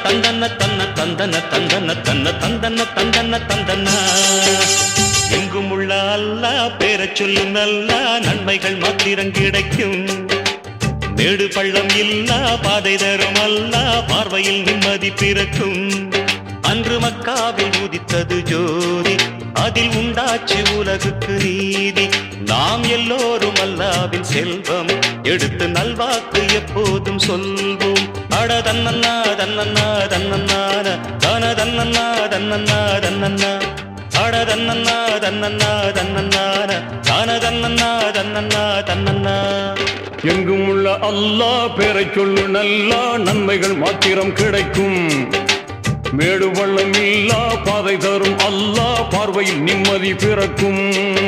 தந்தன தன்ன தந்தன தந்தன தன்ன தந்தன தந்தன தந்தன எங்கும் உள்ள அல்லா பேரச் சொல்லு நல்லா நன்மைகள் மாத்திரம் கிடைக்கும் மேடு பள்ளம் இல்லா பாதை தரும் அல்லா பார்வையில் நிம்மதி பிறக்கும் அன்று மக்காவில் உதித்தது ஜோதி அதில் உண்டாச்சு உலகுக்கு நீதி நாம் எல்லோரும் அல்லாவின் செல்வம் எடுத்து நல்வாக்கு எப்போதும் சொல்வோம் அட தன்னன்னா தன்னன்னா தன்னன்னான தன தன்னன்னா தன்னன்னா தன்னன்னா அட தன்னன்னா தன்னன்னா தன்னன்னான தன தன்னன்னா தன்னன்னா தன்னன்னா எங்கும் உள்ள அல்லாஹ் பேரை சொல்லு நல்லா நன்மைகள் மாத்திரம் கிடைக்கும் மேடு பள்ளம் இல்லா பாதை தரும் அல்லாஹ் பார்வையில் நிம்மதி பிறக்கும்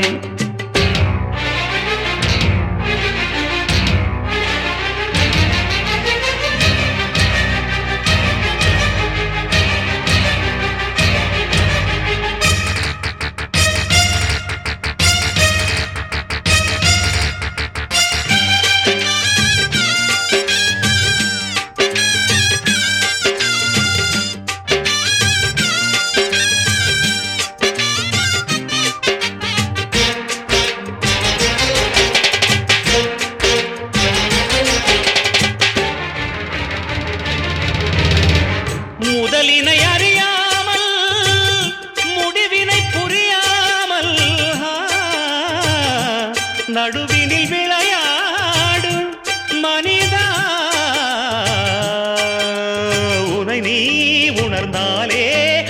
முதலினை அறியாமல் முடிவினை புரியாமல் ஆ, நடுவினில் விளையாடும் மனிதா உனை நீ உணர்ந்தாலே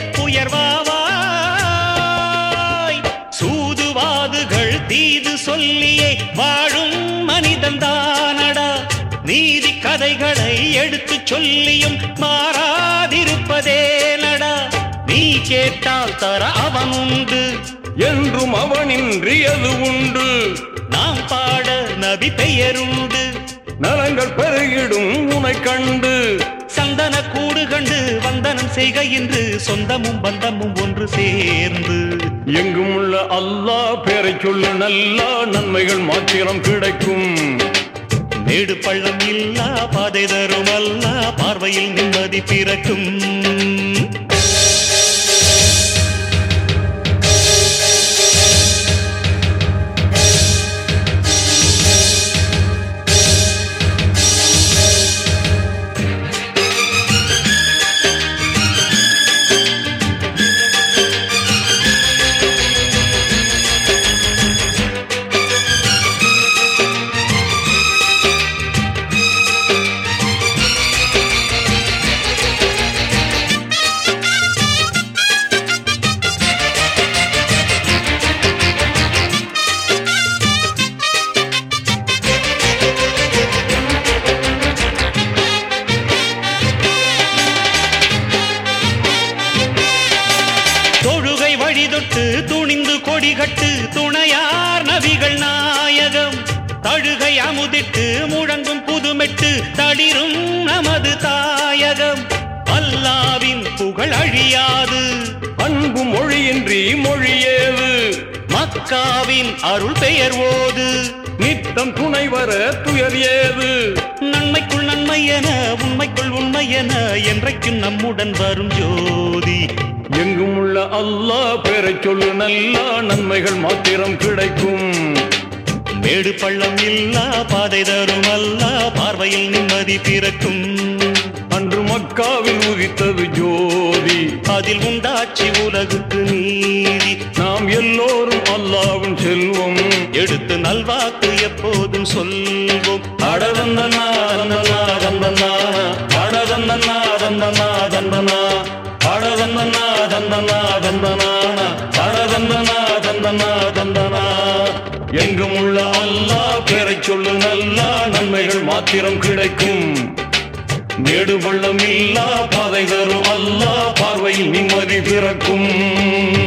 உயர்வாவாய் சூதுவாதுகள் தீது சொல்லியே வாழும் மனிதன் தானடா நீதி கதைகளை எடுத்துச் சொல்லியும் மாறாதிருப்பதே நடா நீ கேட்டால் தர அவன் உண்டு என்றும் அவனின்றி அது உண்டு நாம் பாட நபி பெயருண்டு நலங்கள் பெருகிடும் உனை கண்டு சந்தன கூடு கண்டு வந்தனம் செய்க என்று சொந்தமும் பந்தமும் ஒன்று சேர்ந்து எங்கும் உள்ள அல்லாஹ் பேரை சொல்லு நல்லா நன்மைகள் மாத்திரம் கிடைக்கும் மேடு பள்ளம் இல்லா பாதை தரும் அல்லா பார்வையில் நிம்மதி பிறக்கும் தொழுகை வழிதொட்டு துணிந்து கொடி கட்டு துணையார் நபிகள் நாயகம் தழுகை அமுதிட்டு முழங்கும் புதுமெட்டு தடிரும் நமது தாயகம் அல்லாவின் புகழ் அழியாது அன்பு மொழியின்றி மொழியேது மக்காவின் அருள் பெயர் ஓது நித்தம் துணை வர துயர் ஏது நன்மைக்குள் நன்மை என உண்மைக்குள் உண்மை என என்றைக்கும் நம்முடன் வரும் ஜோதி எங்கும் உள்ள அல்லாஹ் பேரை சொல்லு நல்லா நன்மைகள் மாத்திரம் கிடைக்கும் மேடு பள்ளம் இல்லா பாதை தரும் அல்லா பார்வையில் நிம்மதி பிறக்கும் அன்று மக்காவில் உதித்தது ஜோதி அதில் உண்டாட்சி உலகுக்கு நீதி நாம் எல்லோரும் அல்லாவின் செல்வம் எடுத்து நல்வாக்கு எப்போதும் சொல்வோம் அடதந்தனா தந்தனா தந்தனா அடதந்தனா தந்தனா தந்தனா அடதந்தனா தந்தனா தந்தனா அடதந்தனா தந்தனா தந்தனா எங்கும் உள்ள அல்லாஹ் பேரை சொல்லு நல்லா நன்மைகள் மாத்திரம் கிடைக்கும் மேடு பள்ளம் இல்லா பாதை தரும் அல்லாஹ் பார்வையில் நிம்மதி பிறக்கும்